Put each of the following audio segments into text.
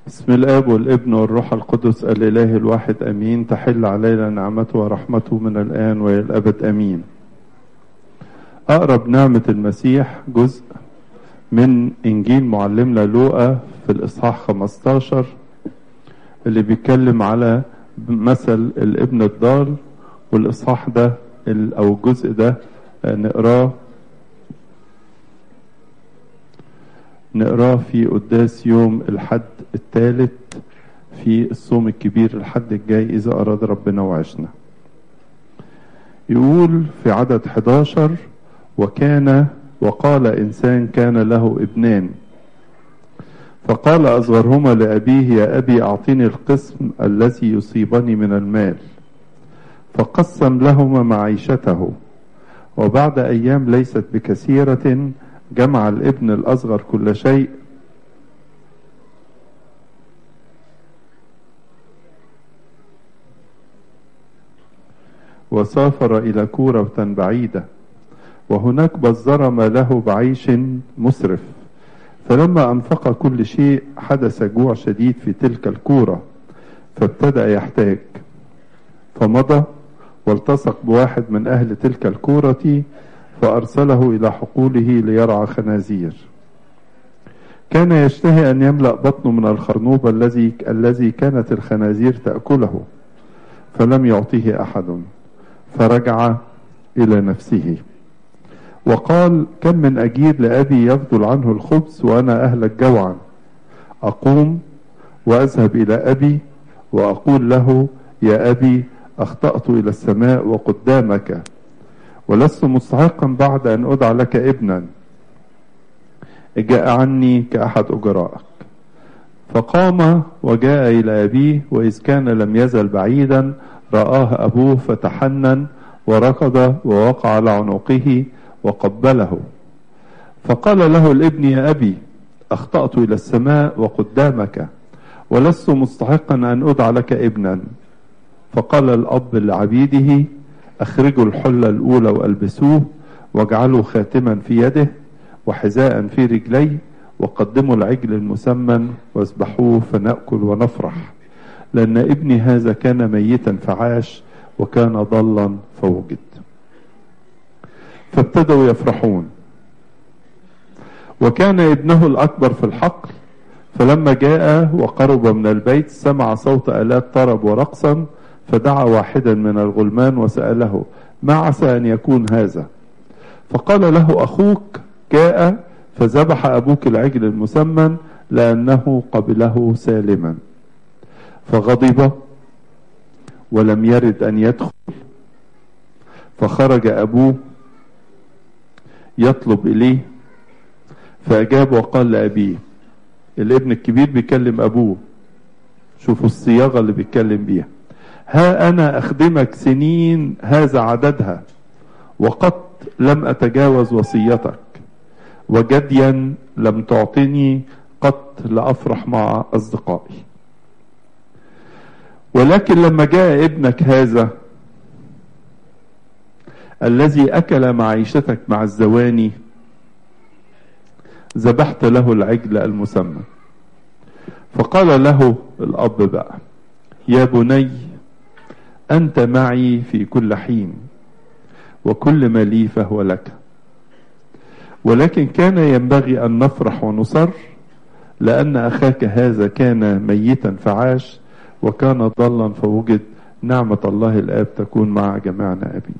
بسم الاب والابن والروح القدس الاله الواحد امين تحل علينا نعمته ورحمته من الان والى الابد امين اقرب نعمه المسيح جزء من انجيل معلمنا لوقا في الاصحاح 15 اللي بيتكلم على مثل الابن الضال والاصحاح ده او الجزء ده نقراه نقراه في قداس يوم الحد الثالث في الصوم الكبير الحد الجاي إذا أراد ربنا وعشنا يقول في عدد 11 وكان وقال إنسان كان له ابنان فقال أصغرهما لأبيه يا أبي أعطني القسم الذي يصيبني من المال فقسم لهما معيشته وبعد أيام ليست بكثيرة جمع الابن الأصغر كل شيء وسافر إلى كورة بعيدة وهناك بزر ما له بعيش مسرف فلما أنفق كل شيء حدث جوع شديد في تلك الكورة فابتدأ يحتاج فمضى والتصق بواحد من أهل تلك الكورة فأرسله إلى حقوله ليرعى خنازير كان يشتهي أن يملأ بطنه من الخرنوب الذي الذي كانت الخنازير تأكله فلم يعطيه أحد فرجع إلى نفسه وقال كم من أجير لأبي يفضل عنه الخبز وأنا أهلك جوعا أقوم وأذهب إلى أبي وأقول له يا أبي أخطأت إلى السماء وقدامك ولست مستحقا بعد أن أدعى لك ابنا جاء عني كأحد أجرائك فقام وجاء إلى أبيه وإذ كان لم يزل بعيدا رآه أبوه فتحنن وركض ووقع على عنقه وقبله فقال له الابن يا أبي أخطأت إلى السماء وقدامك ولست مستحقا أن أدعى لك ابنا فقال الأب لعبيده أخرجوا الحلة الأولى وألبسوه واجعلوا خاتما في يده وحذاء في رجليه وقدموا العجل المسمن واذبحوه فنأكل ونفرح لأن ابني هذا كان ميتا فعاش وكان ضلا فوجد فابتدوا يفرحون وكان ابنه الأكبر في الحقل فلما جاء وقرب من البيت سمع صوت آلات طرب ورقصا فدعا واحدا من الغلمان وسأله ما عسى أن يكون هذا فقال له أخوك جاء فذبح أبوك العجل المسمن لأنه قبله سالما فغضب ولم يرد أن يدخل فخرج أبوه يطلب إليه فأجاب وقال لأبيه الابن الكبير بيكلم أبوه شوفوا الصياغة اللي بيتكلم بيها ها أنا أخدمك سنين هذا عددها وقط لم أتجاوز وصيتك وجديا لم تعطني قط لأفرح مع أصدقائي ولكن لما جاء ابنك هذا الذي أكل معيشتك مع الزواني ذبحت له العجل المسمى فقال له الأب بقى يا بني أنت معي في كل حين وكل ما لي فهو لك ولكن كان ينبغي أن نفرح ونصر لأن أخاك هذا كان ميتا فعاش وكان ضلا فوجد نعمة الله الآب تكون مع جميعنا أبي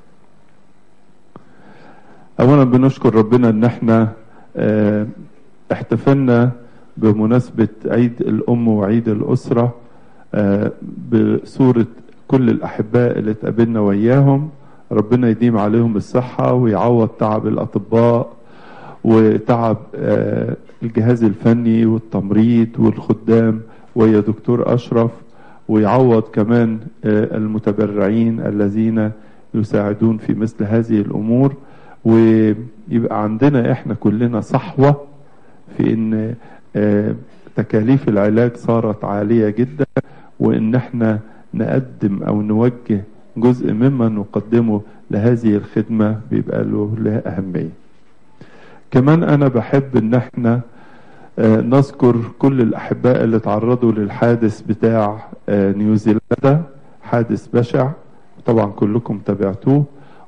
أولا بنشكر ربنا أن احنا اه احتفلنا بمناسبة عيد الأم وعيد الأسرة اه بصورة كل الأحباء اللي اتقابلنا وياهم ربنا يديم عليهم الصحة ويعوض تعب الأطباء وتعب اه الجهاز الفني والتمريض والخدام ويا دكتور أشرف ويعوض كمان المتبرعين الذين يساعدون في مثل هذه الأمور ويبقى عندنا احنا كلنا صحوة في ان تكاليف العلاج صارت عالية جدا وان احنا نقدم او نوجه جزء مما نقدمه لهذه الخدمة بيبقى له لها أهمية كمان أنا بحب إن احنا نذكر كل الأحباء اللي تعرضوا للحادث بتاع نيوزيلندا حادث بشع طبعا كلكم تابعتوه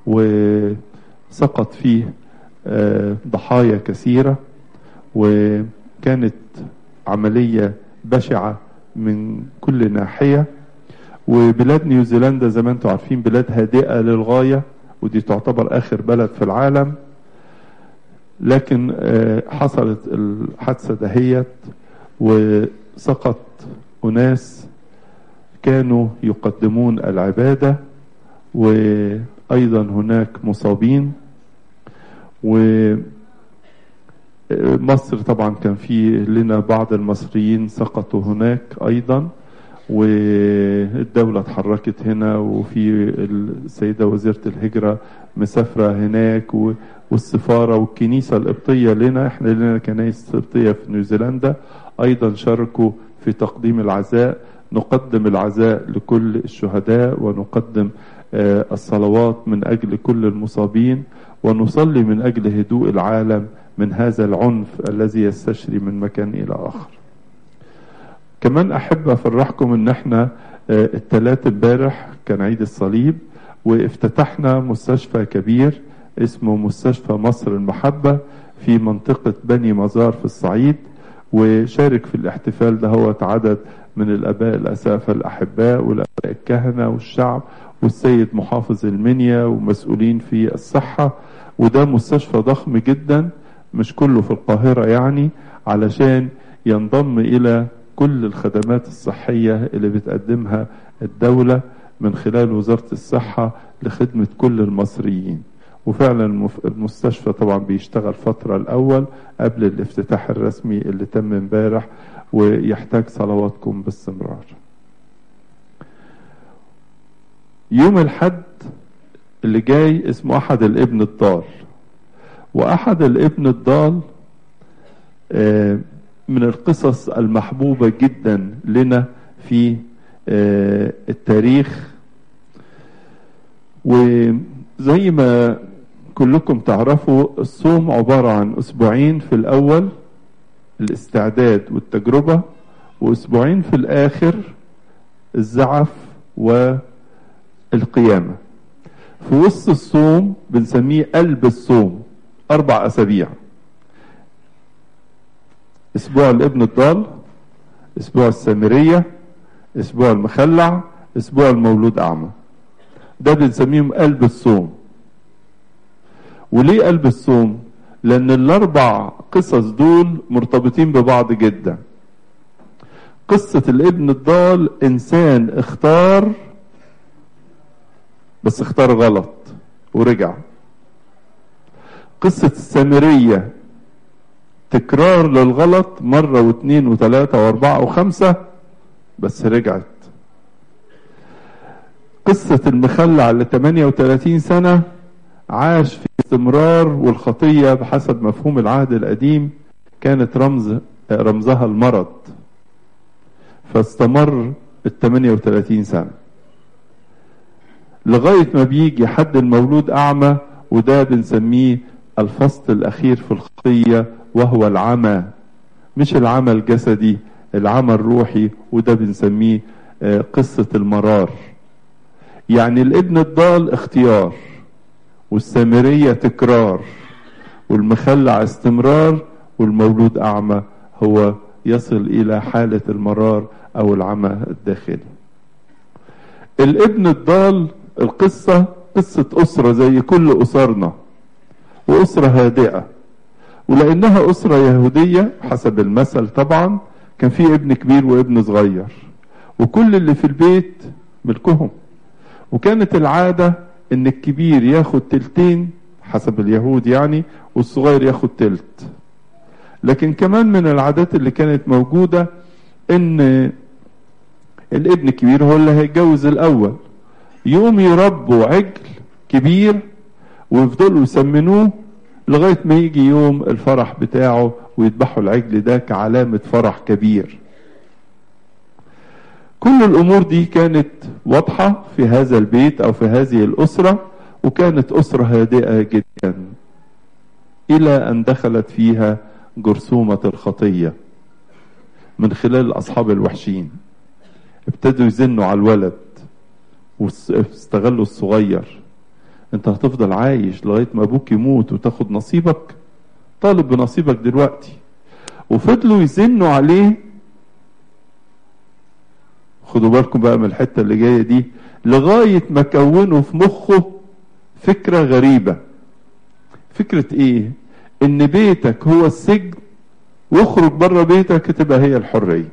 وسقط فيه ضحايا كثيرة وكانت عملية بشعة من كل ناحية وبلاد نيوزيلندا زي ما انتم عارفين بلاد هادئة للغاية ودي تعتبر آخر بلد في العالم لكن حصلت الحادثة دهيت وسقط أناس كانوا يقدمون العبادة وأيضا هناك مصابين ومصر طبعا كان في لنا بعض المصريين سقطوا هناك أيضا والدولة اتحركت هنا وفي السيدة وزيرة الهجرة مسافرة هناك والسفارة والكنيسة القبطية لنا احنا لنا كنايس قبطية في نيوزيلندا أيضا شاركوا في تقديم العزاء نقدم العزاء لكل الشهداء ونقدم الصلوات من أجل كل المصابين ونصلي من أجل هدوء العالم من هذا العنف الذي يستشري من مكان إلى آخر كمان أحب أفرحكم إن احنا الثلاث امبارح كان عيد الصليب وافتتحنا مستشفى كبير اسمه مستشفى مصر المحبة في منطقة بني مزار في الصعيد وشارك في الاحتفال ده هو عدد من الآباء الأسافة الأحباء والآباء الكهنة والشعب والسيد محافظ المنيا ومسؤولين في الصحة وده مستشفى ضخم جدا مش كله في القاهرة يعني علشان ينضم إلى كل الخدمات الصحية اللي بتقدمها الدولة من خلال وزارة الصحة لخدمة كل المصريين وفعلا المستشفى طبعا بيشتغل فترة الأول قبل الافتتاح الرسمي اللي تم امبارح ويحتاج صلواتكم باستمرار يوم الحد اللي جاي اسمه أحد الابن الضال وأحد الابن الضال من القصص المحبوبة جدا لنا في التاريخ وزي ما كلكم تعرفوا الصوم عبارة عن أسبوعين في الأول الاستعداد والتجربة وأسبوعين في الآخر الزعف والقيامة في وسط الصوم بنسميه قلب الصوم أربع أسابيع أسبوع الابن الضال أسبوع السامرية أسبوع المخلع أسبوع المولود أعمى ده بنسميهم قلب الصوم وليه قلب الصوم لأن الأربع قصص دول مرتبطين ببعض جدا قصة الابن الضال إنسان اختار بس اختار غلط ورجع قصة السامرية تكرار للغلط مرة واثنين وثلاثة واربعة وخمسة بس رجعت قصة المخلع اللي 38 سنة عاش في استمرار والخطية بحسب مفهوم العهد القديم كانت رمز رمزها المرض فاستمر ال 38 سنة لغاية ما بيجي حد المولود أعمى وده بنسميه الفصل الأخير في الخطية وهو العمى مش العمى الجسدي العمى الروحي وده بنسميه قصة المرار يعني الابن الضال اختيار والسامرية تكرار والمخلع استمرار والمولود أعمى هو يصل إلى حالة المرار أو العمى الداخلي الابن الضال القصة قصة أسرة زي كل أسرنا وأسرة هادئة ولأنها أسرة يهودية حسب المثل طبعا كان في ابن كبير وابن صغير وكل اللي في البيت ملكهم وكانت العادة ان الكبير ياخد تلتين حسب اليهود يعني والصغير ياخد تلت لكن كمان من العادات اللي كانت موجودة ان الابن الكبير هو اللي هيتجوز الاول يوم يربوا عجل كبير ويفضلوا يسمنوه لغاية ما يجي يوم الفرح بتاعه ويذبحوا العجل ده كعلامة فرح كبير كل الامور دي كانت واضحة في هذا البيت او في هذه الاسرة وكانت اسرة هادئة جدا الى ان دخلت فيها جرثومة الخطية من خلال أصحاب الوحشين ابتدوا يزنوا على الولد واستغلوا الصغير انت هتفضل عايش لغاية ما ابوك يموت وتاخد نصيبك طالب بنصيبك دلوقتي وفضلوا يزنوا عليه خدوا بالكم بقى من الحتة اللي جاية دي لغاية ما كونوا في مخه فكرة غريبة فكرة ايه ان بيتك هو السجن واخرج بره بيتك تبقى هي الحرية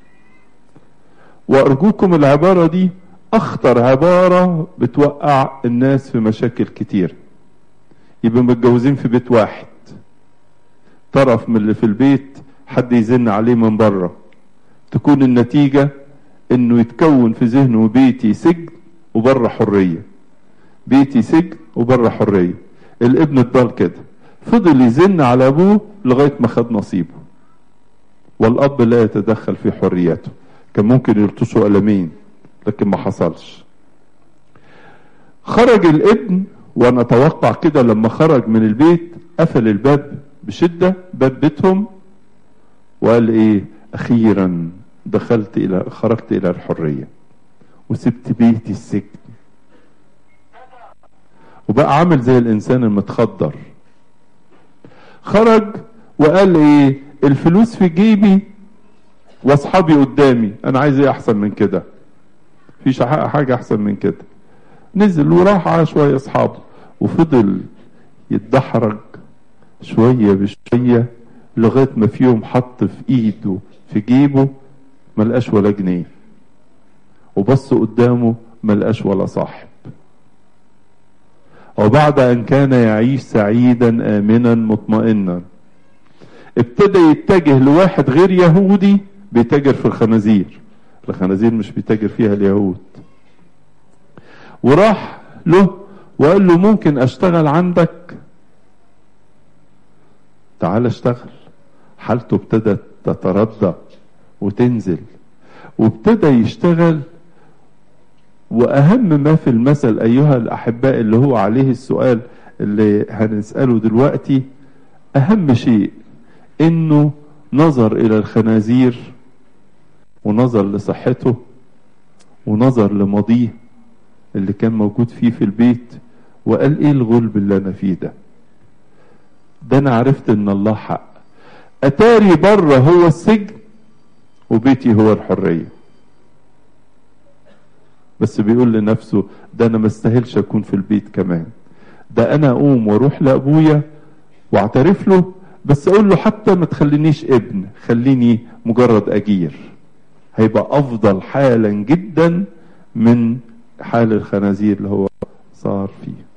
وارجوكم العبارة دي اخطر عبارة بتوقع الناس في مشاكل كتير يبقوا متجوزين في بيت واحد طرف من اللي في البيت حد يزن عليه من بره تكون النتيجة انه يتكون في ذهنه بيتي سجن وبره حرية بيتي سجن وبره حرية الابن اتضل كده فضل يزن على ابوه لغاية ما خد نصيبه والاب لا يتدخل في حريته كان ممكن يلطشوا قلمين لكن ما حصلش خرج الابن وانا اتوقع كده لما خرج من البيت قفل الباب بشدة باب بيتهم وقال ايه اخيرا دخلت الى خرجت الى الحرية وسبت بيتي السجن وبقى عامل زي الانسان المتخدر خرج وقال ايه الفلوس في جيبي واصحابي قدامي انا عايز ايه احسن من كده فيش حاجة احسن من كده نزل وراح على شوية اصحابه وفضل يتدحرج شوية بشوية لغاية ما في يوم حط في ايده في جيبه ملقاش ولا جنيه وبص قدامه ملقاش ولا صاحب وبعد ان كان يعيش سعيدا امنا مطمئنا ابتدى يتجه لواحد غير يهودي بيتاجر في الخنازير الخنازير مش بيتاجر فيها اليهود وراح له وقال له ممكن اشتغل عندك تعال اشتغل حالته ابتدت تتردى وتنزل وابتدى يشتغل واهم ما في المثل ايها الاحباء اللي هو عليه السؤال اللي هنساله دلوقتي اهم شيء انه نظر الى الخنازير ونظر لصحته ونظر لماضيه اللي كان موجود فيه في البيت وقال ايه الغلب اللي انا فيه ده ده انا عرفت ان الله حق اتاري بره هو السجن وبيتي هو الحريه بس بيقول لنفسه ده انا ما استاهلش اكون في البيت كمان ده انا اقوم واروح لابويا واعترف له بس اقول له حتى ما تخلينيش ابن خليني مجرد اجير هيبقى افضل حالا جدا من حال الخنازير اللي هو صار فيه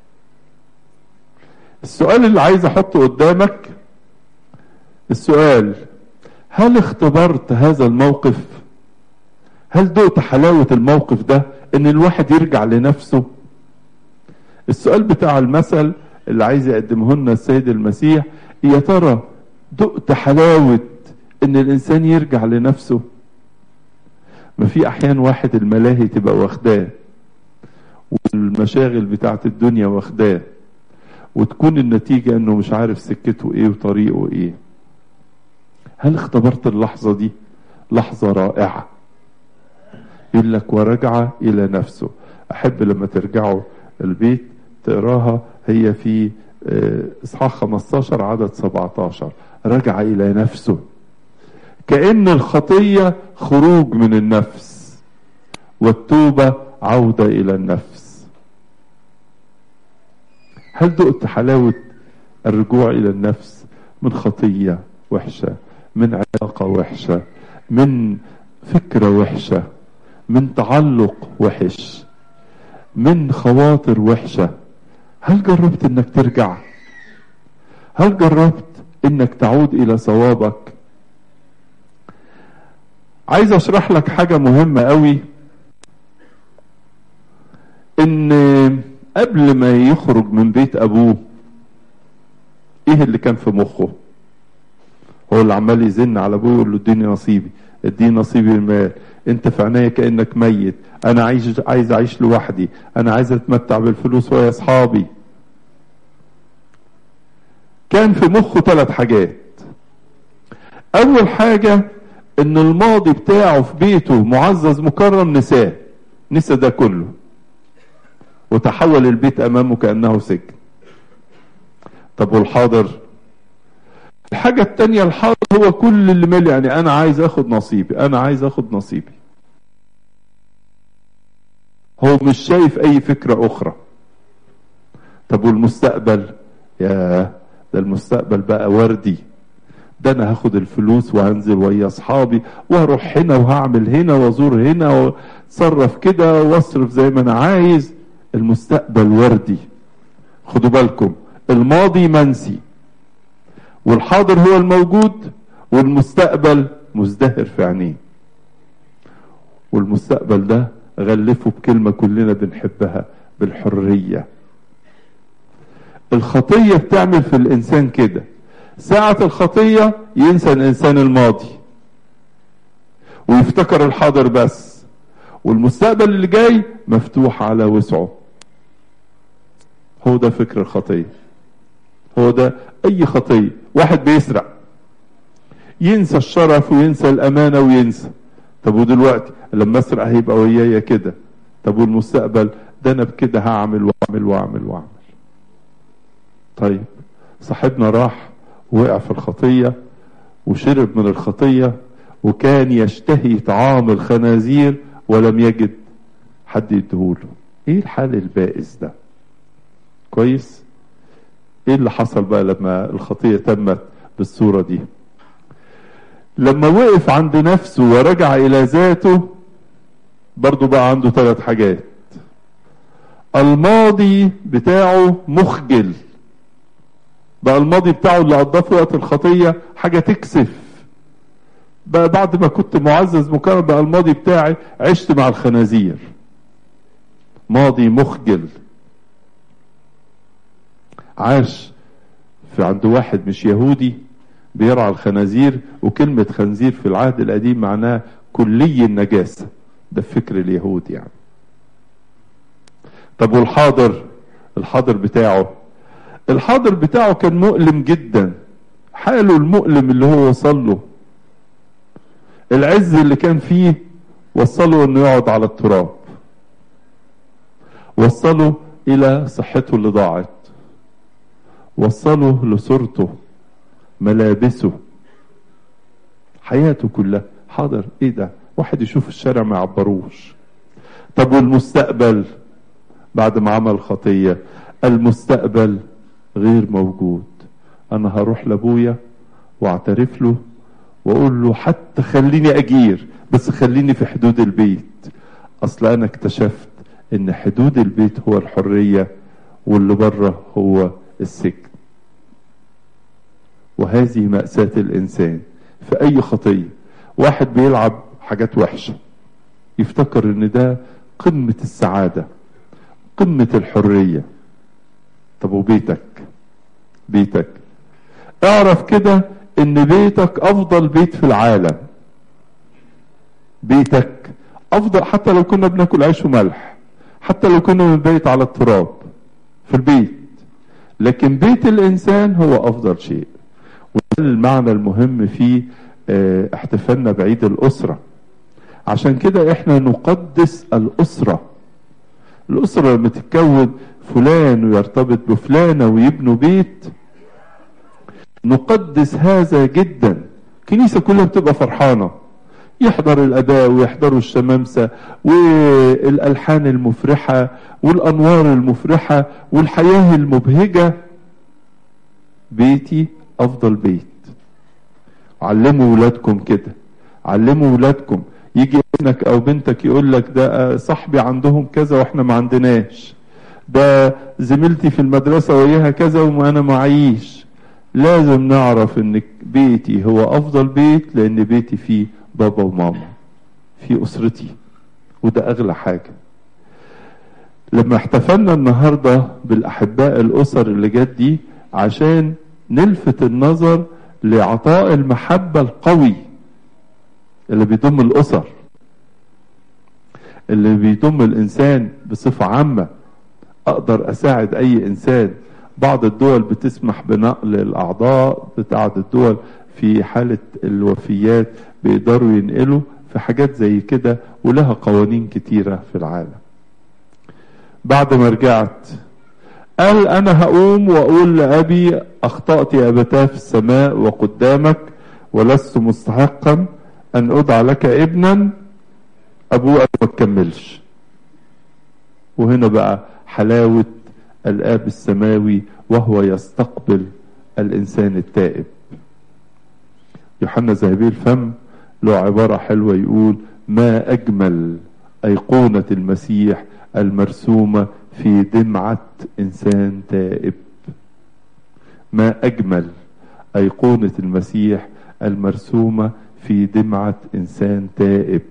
السؤال اللي عايز احطه قدامك السؤال هل اختبرت هذا الموقف هل دقت حلاوة الموقف ده ان الواحد يرجع لنفسه السؤال بتاع المثل اللي عايز يقدمه لنا السيد المسيح يا ترى دقت حلاوة ان الانسان يرجع لنفسه ما في احيان واحد الملاهي تبقى واخداه والمشاغل بتاعت الدنيا واخداه وتكون النتيجة انه مش عارف سكته ايه وطريقه ايه هل اختبرت اللحظة دي لحظة رائعة يقول لك ورجع الى نفسه احب لما ترجعوا البيت تقراها هي في اصحاح 15 عدد 17 رجع الى نفسه كأن الخطية خروج من النفس والتوبة عودة الى النفس هل دقت حلاوة الرجوع الى النفس من خطية وحشة من علاقة وحشة من فكرة وحشة من تعلق وحش من خواطر وحشة هل جربت انك ترجع هل جربت انك تعود الى صوابك عايز اشرح لك حاجة مهمة قوي ان قبل ما يخرج من بيت ابوه ايه اللي كان في مخه هو اللي عمال يزن على ابوه يقول له اديني نصيبي اديني نصيبي المال انت في عينيا كانك ميت انا عايز عايز اعيش لوحدي انا عايز اتمتع بالفلوس ويا اصحابي كان في مخه ثلاث حاجات اول حاجة ان الماضي بتاعه في بيته معزز مكرم نساه نسى ده كله وتحول البيت امامه كأنه سجن طب والحاضر الحاجة التانية الحاضر هو كل اللي مالي يعني انا عايز اخد نصيبي انا عايز اخد نصيبي هو مش شايف اي فكرة اخرى طب والمستقبل يا ده المستقبل بقى وردي ده انا هاخد الفلوس وهنزل ويا اصحابي وهروح هنا وهعمل هنا وازور هنا واتصرف كده واصرف زي ما انا عايز المستقبل وردي خدوا بالكم الماضي منسي والحاضر هو الموجود والمستقبل مزدهر في عينيه والمستقبل ده غلفه بكلمة كلنا بنحبها بالحرية الخطية بتعمل في الإنسان كده ساعة الخطية ينسى الإنسان الماضي ويفتكر الحاضر بس والمستقبل اللي جاي مفتوح على وسعه هو ده فكر الخطية هو ده أي خطية واحد بيسرق ينسى الشرف وينسى الأمانة وينسى طب ودلوقتي لما أسرق هيبقى ويايا كده طب والمستقبل ده أنا بكده هعمل وأعمل وأعمل وأعمل طيب صاحبنا راح وقع في الخطية وشرب من الخطية وكان يشتهي طعام الخنازير ولم يجد حد يديهوله ايه الحال البائس ده كويس ايه اللي حصل بقى لما الخطية تمت بالصورة دي لما وقف عند نفسه ورجع الى ذاته برضو بقى عنده ثلاث حاجات الماضي بتاعه مخجل بقى الماضي بتاعه اللي قضاه في وقت الخطية حاجة تكسف بقى بعد ما كنت معزز مكرم بقى الماضي بتاعي عشت مع الخنازير ماضي مخجل عاش في عند واحد مش يهودي بيرعى الخنازير وكلمة خنزير في العهد القديم معناها كلي النجاسة ده فكر اليهود يعني طب والحاضر الحاضر بتاعه الحاضر بتاعه كان مؤلم جدا حاله المؤلم اللي هو وصل له العز اللي كان فيه وصله انه يقعد على التراب وصله الى صحته اللي ضاعت وصله لصورته ملابسه حياته كلها حاضر ايه ده واحد يشوف الشارع ما يعبروش طب والمستقبل بعد ما عمل خطية المستقبل غير موجود انا هروح لابويا واعترف له واقول له حتى خليني اجير بس خليني في حدود البيت اصل انا اكتشفت ان حدود البيت هو الحرية واللي بره هو السجن وهذه مأساة الانسان في اي خطية واحد بيلعب حاجات وحشة يفتكر ان ده قمة السعادة قمة الحرية طب وبيتك بيتك اعرف كده ان بيتك افضل بيت في العالم بيتك افضل حتى لو كنا بناكل عيش وملح حتى لو كنا بنبيت على التراب في البيت لكن بيت الانسان هو افضل شيء وده المعنى المهم في اه احتفالنا بعيد الاسرة عشان كده احنا نقدس الاسرة الاسرة لما تتكون فلان ويرتبط بفلانة ويبنوا بيت نقدس هذا جدا الكنيسة كلها بتبقى فرحانة يحضر الأداء ويحضروا الشمامسة والألحان المفرحة والأنوار المفرحة والحياة المبهجة بيتي أفضل بيت علموا ولادكم كده علموا ولادكم يجي ابنك أو بنتك يقول لك ده صاحبي عندهم كذا وإحنا ما عندناش ده زميلتي في المدرسة وياها كذا وأنا معيش لازم نعرف ان بيتي هو افضل بيت لان بيتي فيه بابا وماما في اسرتي وده اغلى حاجة لما احتفلنا النهاردة بالاحباء الاسر اللي جت دي عشان نلفت النظر لعطاء المحبة القوي اللي بيضم الاسر اللي بيضم الانسان بصفة عامة اقدر اساعد اي انسان بعض الدول بتسمح بنقل الاعضاء بتاعت الدول في حالة الوفيات بيقدروا ينقلوا في حاجات زي كده ولها قوانين كتيرة في العالم بعد ما رجعت قال انا هقوم واقول لابي اخطأت يا ابتاه في السماء وقدامك ولست مستحقا ان ادعى لك ابنا ابوه قال ما تكملش وهنا بقى حلاوة الاب السماوي وهو يستقبل الانسان التائب يوحنا ذهبي الفم له عبارة حلوة يقول ما اجمل ايقونة المسيح المرسومة في دمعة انسان تائب ما اجمل ايقونة المسيح المرسومة في دمعة انسان تائب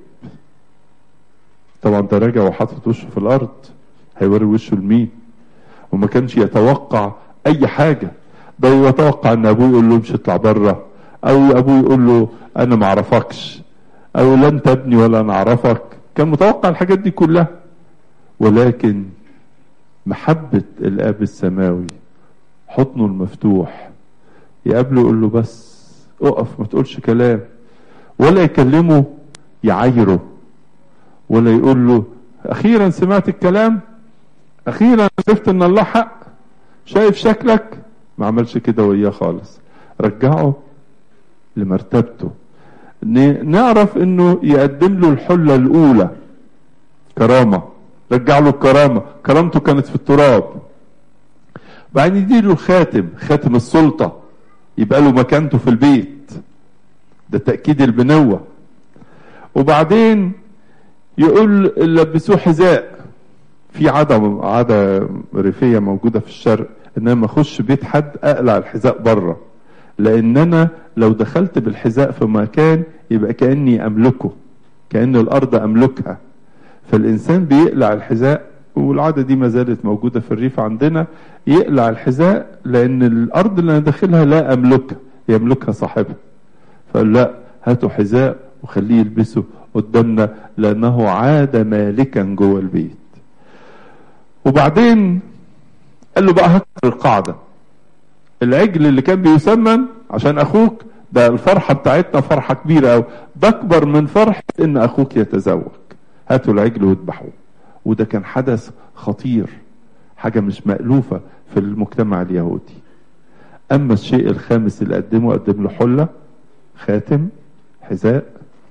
طبعا ده راجع وحاطط وشه في الارض هيوري وشه لمين وما كانش يتوقع اي حاجة ده يتوقع ان ابوه يقول له امشي اطلع بره او ابوه يقول له انا ما اعرفكش او لا انت ابني ولا انا اعرفك كان متوقع الحاجات دي كلها ولكن محبة الاب السماوي حضنه المفتوح يقابله يقول له بس اقف ما تقولش كلام ولا يكلمه يعايره ولا يقول له اخيرا سمعت الكلام اخيرا عرفت ان الله حق شايف شكلك ما عملش كده وياه خالص رجعه لمرتبته نعرف انه يقدم له الحلة الاولى كرامة رجع له الكرامة كرامته كانت في التراب بعدين يديله الخاتم خاتم السلطة يبقى له مكانته في البيت ده تأكيد البنوة وبعدين يقول لبسوه حذاء في عادة عادة ريفية موجودة في الشرق ان انا ما اخش بيت حد اقلع الحذاء بره لان انا لو دخلت بالحذاء في مكان يبقى كاني املكه كان الارض املكها فالانسان بيقلع الحذاء والعادة دي ما زالت موجودة في الريف عندنا يقلع الحذاء لان الارض اللي انا داخلها لا املكها يملكها صاحبها فقال لا هاتوا حذاء وخليه يلبسه قدامنا لانه عاد مالكا جوه البيت وبعدين قال له بقى هكر القاعدة العجل اللي كان بيسمن عشان اخوك ده الفرحة بتاعتنا فرحة كبيرة أوي ده اكبر من فرحة ان اخوك يتزوج هاتوا العجل واذبحوه وده كان حدث خطير حاجة مش مألوفة في المجتمع اليهودي اما الشيء الخامس اللي قدمه قدم له حلة خاتم حذاء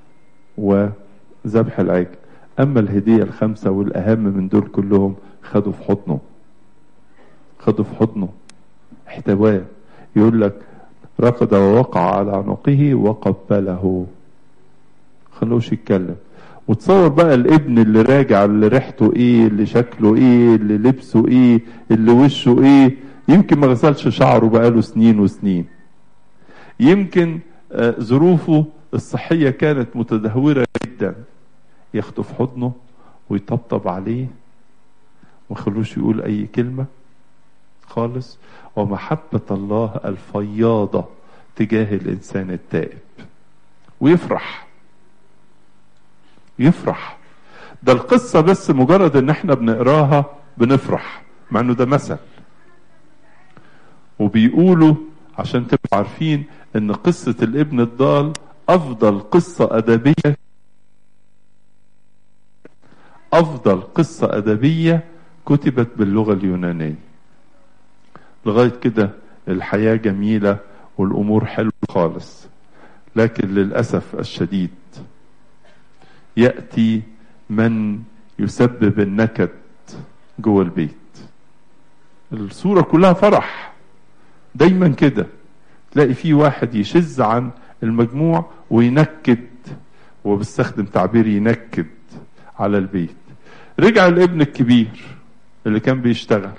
وذبح العجل اما الهدية الخامسة والاهم من دول كلهم خدوا في حضنه خدوا في حضنه احتواه يقول لك رقد ووقع على عنقه وقبله خلوش يتكلم وتصور بقى الابن اللي راجع اللي ريحته ايه اللي شكله ايه اللي لبسه ايه اللي وشه ايه يمكن ما غسلش شعره بقاله سنين وسنين يمكن آه ظروفه الصحية كانت متدهورة جدا ياخده في حضنه ويطبطب عليه وخلوش يقول اي كلمة خالص ومحبة الله الفياضة تجاه الانسان التائب ويفرح يفرح ده القصة بس مجرد ان احنا بنقراها بنفرح مع انه ده مثل وبيقولوا عشان تبقوا عارفين ان قصة الابن الضال افضل قصة ادبية افضل قصة ادبية كتبت باللغة اليونانية لغاية كده الحياة جميلة والامور حلوة خالص لكن للأسف الشديد يأتي من يسبب النكد جوه البيت الصورة كلها فرح دايما كده تلاقي في واحد يشز عن المجموع وينكد وبستخدم تعبير ينكد على البيت رجع الابن الكبير اللي كان بيشتغل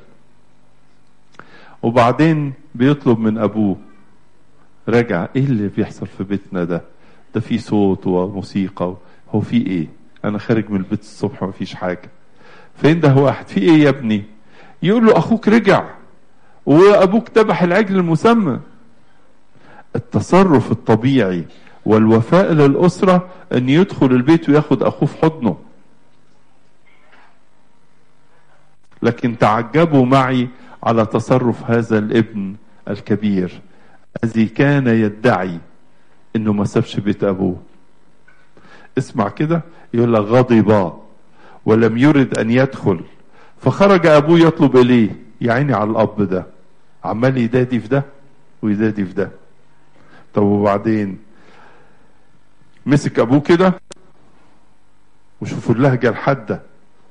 وبعدين بيطلب من ابوه رجع ايه اللي بيحصل في بيتنا ده ده في صوت وموسيقى هو في ايه انا خارج من البيت الصبح ما فيش حاجه فين ده واحد في ايه يا ابني يقول له اخوك رجع وابوك ذبح العجل المسمى التصرف الطبيعي والوفاء للأسرة أن يدخل البيت وياخد أخوه في حضنه لكن تعجبوا معي على تصرف هذا الابن الكبير الذي كان يدعي انه ما سابش بيت ابوه اسمع كده يقول لك غضب ولم يرد ان يدخل فخرج ابوه يطلب اليه يا عيني على الاب ده عمال يدادي في ده ويدادي في ده طب وبعدين مسك ابوه كده وشوفوا اللهجه الحاده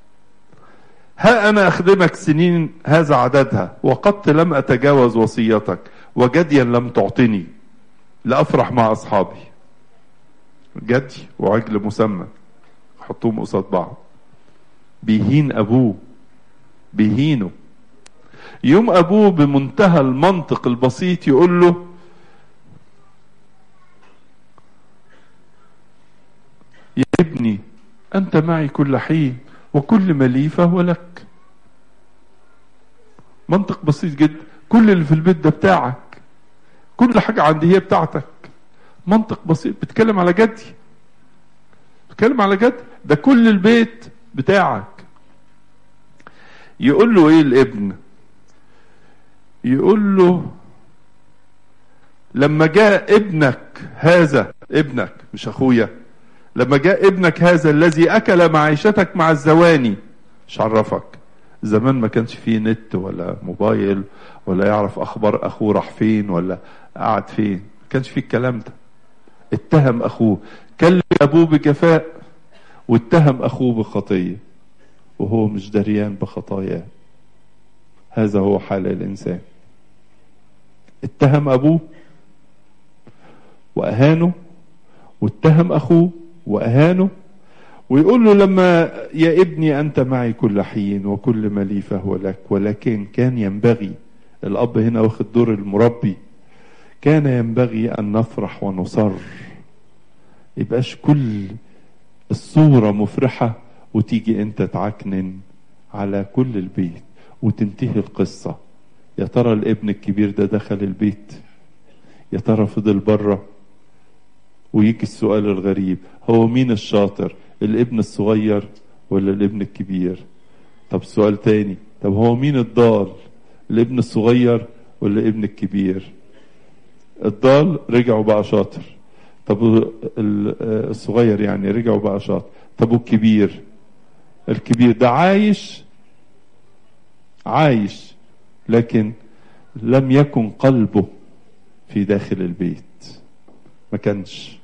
ها انا اخدمك سنين هذا عددها وقد لم اتجاوز وصيتك وجديا لم تعطني لافرح مع اصحابي جدي وعجل مسمى حطوهم قصاد بعض بيهين ابوه بيهينه يوم ابوه بمنتهى المنطق البسيط يقول له يا ابني انت معي كل حين وكل ما لي فهو لك منطق بسيط جدا كل اللي في البيت ده بتاعك كل حاجة عندي هي بتاعتك منطق بسيط بتكلم على جدي بتكلم على جد ده كل البيت بتاعك يقول له ايه الابن يقول له لما جاء ابنك هذا ابنك مش اخويا لما جاء ابنك هذا الذي اكل معيشتك مع الزواني مش عرفك زمان ما كانش فيه نت ولا موبايل ولا يعرف اخبار اخوه راح فين ولا قعد فين ما كانش فيه الكلام ده اتهم اخوه كلم ابوه بجفاء واتهم اخوه بخطيه وهو مش دريان بخطاياه هذا هو حال الانسان اتهم ابوه واهانه واتهم اخوه واهانه ويقول له لما يا ابني انت معي كل حين وكل ما لي فهو لك ولكن كان ينبغي الاب هنا واخد دور المربي كان ينبغي ان نفرح ونصر يبقاش كل الصورة مفرحة وتيجي انت تعكنن على كل البيت وتنتهي القصة يا ترى الابن الكبير ده دخل البيت يا ترى فضل بره ويجي السؤال الغريب هو مين الشاطر الابن الصغير ولا الابن الكبير طب سؤال تاني طب هو مين الضال الابن الصغير ولا الابن الكبير الضال رجع وبقى شاطر طب الصغير يعني رجع وبقى شاطر طب والكبير الكبير ده عايش عايش لكن لم يكن قلبه في داخل البيت ما كانش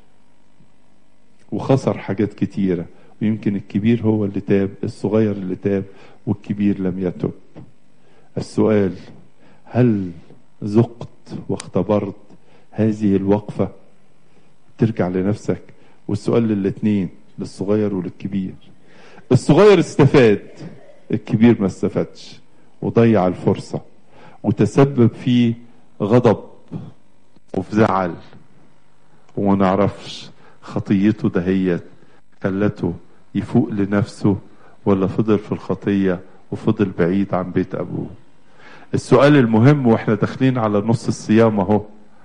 وخسر حاجات كتيرة ويمكن الكبير هو اللي تاب الصغير اللي تاب والكبير لم يتب السؤال هل ذقت واختبرت هذه الوقفة ترجع لنفسك والسؤال للاتنين للصغير وللكبير الصغير استفاد الكبير ما استفادش وضيع الفرصة وتسبب في غضب وفي زعل وما نعرفش خطيته دهيت خلته يفوق لنفسه ولا فضل في الخطية وفضل بعيد عن بيت أبوه السؤال المهم واحنا داخلين على نص الصيام اهو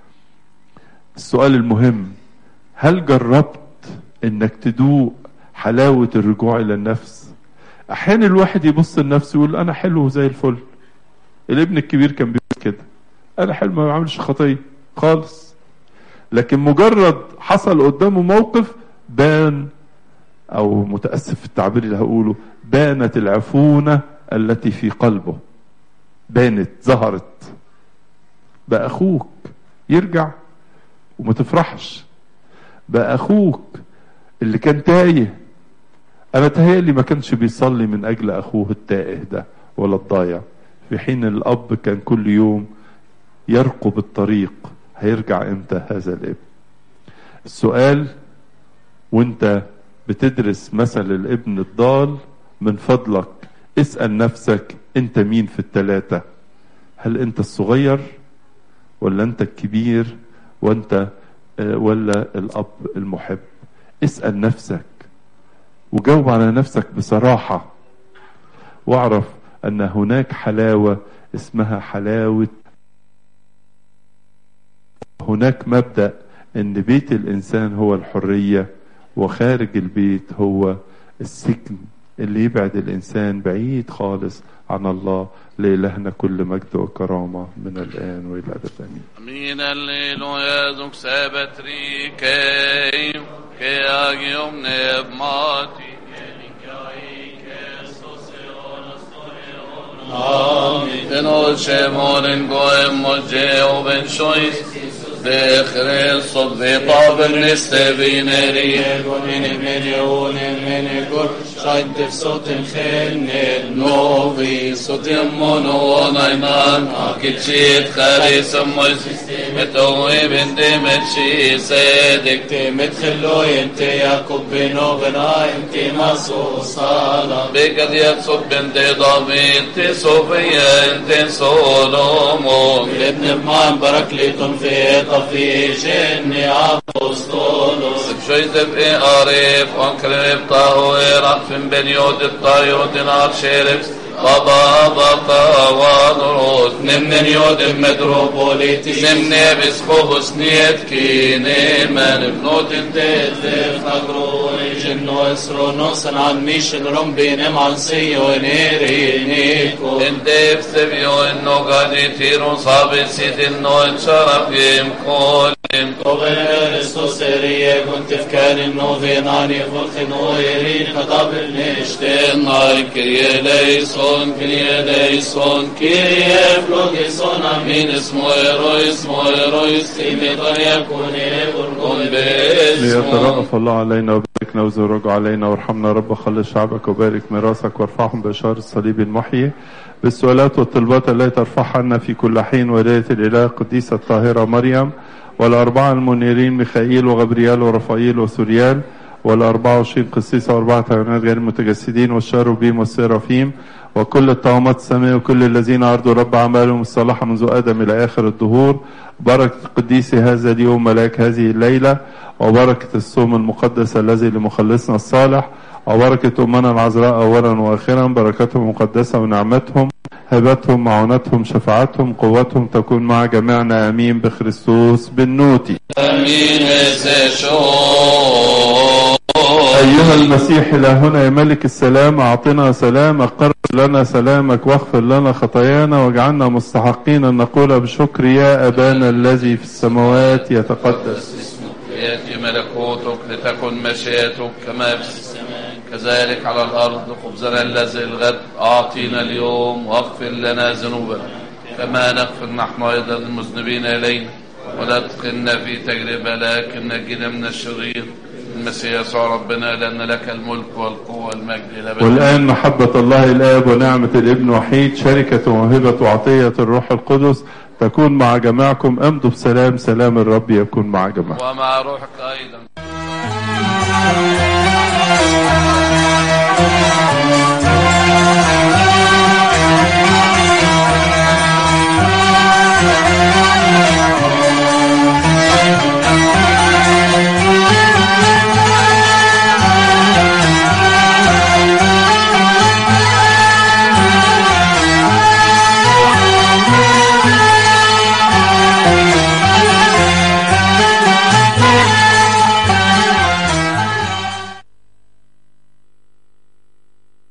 السؤال المهم هل جربت انك تدوق حلاوة الرجوع الى النفس احيانا الواحد يبص لنفسه يقول انا حلو زي الفل الابن الكبير كان بيقول كده انا حلو ما بعملش خطية خالص لكن مجرد حصل قدامه موقف بان او متأسف في التعبير اللي هقوله بانت العفونة التي في قلبه بانت ظهرت بقى اخوك يرجع وما تفرحش بقى اخوك اللي كان تايه انا تهيألي ما كانش بيصلي من اجل اخوه التائه ده ولا الضايع في حين الاب كان كل يوم يرقب الطريق هيرجع امتى هذا الابن السؤال وانت بتدرس مثل الابن الضال من فضلك اسأل نفسك انت مين في التلاتة هل انت الصغير ولا انت الكبير وانت ولا الاب المحب اسأل نفسك وجاوب على نفسك بصراحة واعرف ان هناك حلاوة اسمها حلاوة هناك مبدأ ان بيت الانسان هو الحرية وخارج البيت هو السجن اللي يبعد الإنسان بعيد خالص عن الله لإلهنا كل مجد وكرامة من الآن وإلى الأبد آمين Min alleluia sabat rikeim, ke agium nebmati. Amen. Shemorin goem mojeo ben shois, Christos vitaben niste vineri. Egonin miljonen människor skedde soten skänner Novi sotim mononaiman, akitchit charisam mois, metoe bende mechi sedik. تمت خلو انت يعقوب بن غنا انت ماسو صالح بقد يتصب بنت دافيد تسوفيا انت سولومون ابن بمان بركليتون في طفي جني أبوستولوس شويت في قريب وانكريب طاهوير عفن بن يود الطاير دينار شيرف بابا بابا ونروت نمن يود متروبوليتي نمني بسخو سنيت كيني من بنوت تدف نقروني جنو اسرونوس عن ميشن رمبين عن سيو نيرينيكو انت بسبيو انو قد يتيرون صابت سيد انو انشرف يمكولين Kristus är كنت في كان النوفيناني خلق نويرين خطاب النشتين نار كريه ليسون كريه ليسون كريه فلوكيسون امين اسمه ايرو اسمه ايرو سيمي يكون برغم باسمه ليترأف الله علينا وباركنا وزرج علينا وارحمنا رب خلص شعبك وبارك ميراثك وارفعهم بإشارة الصليب المحيي بالسؤالات والطلبات التي ترفعها عنا في كل حين ولاية الإله القديسة الطاهرة مريم والأربعة المنيرين ميخائيل وغبريال ورفائيل وسوريال والأربعة وعشرين قسيسة وأربعة حيوانات غير المتجسدين والشاروبيم والسيرافيم وكل الطغمات السماء وكل الذين عرضوا رب أعمالهم الصالحة منذ آدم إلى آخر الدهور بركة قديس هذا اليوم ملاك هذه الليلة وبركة الصوم المقدس الذي لمخلصنا الصالح وبركة أمنا العذراء أولا وآخرا بركتهم مقدسة ونعمتهم هبتهم معونتهم شفاعتهم قوتهم تكون مع جميعنا امين بخريستوس بالنوتي امين ايها المسيح الهنا يا ملك السلام اعطنا سلامك قرر لنا سلامك واغفر لنا خطايانا واجعلنا مستحقين ان نقول بشكر يا ابانا الذي في السماوات يتقدس يأتي ملكوتك لتكن مشيئتك كما في السماء كذلك على الأرض خبزنا الذي الغد أعطينا اليوم واغفر لنا ذنوبنا كما نغفر نحن أيضا المذنبين إلينا ولا تدخلنا في تجربة لكن نجينا من الشرير المسيح يسوع ربنا لأن لك الملك والقوة والمجد إلى أبد والآن محبة الله الآب ونعمة الابن وحيد شركة وهبة وعطية الروح القدس تكون مع جميعكم امضوا بسلام سلام الرب يكون مع جميعكم ومع روحك أيضا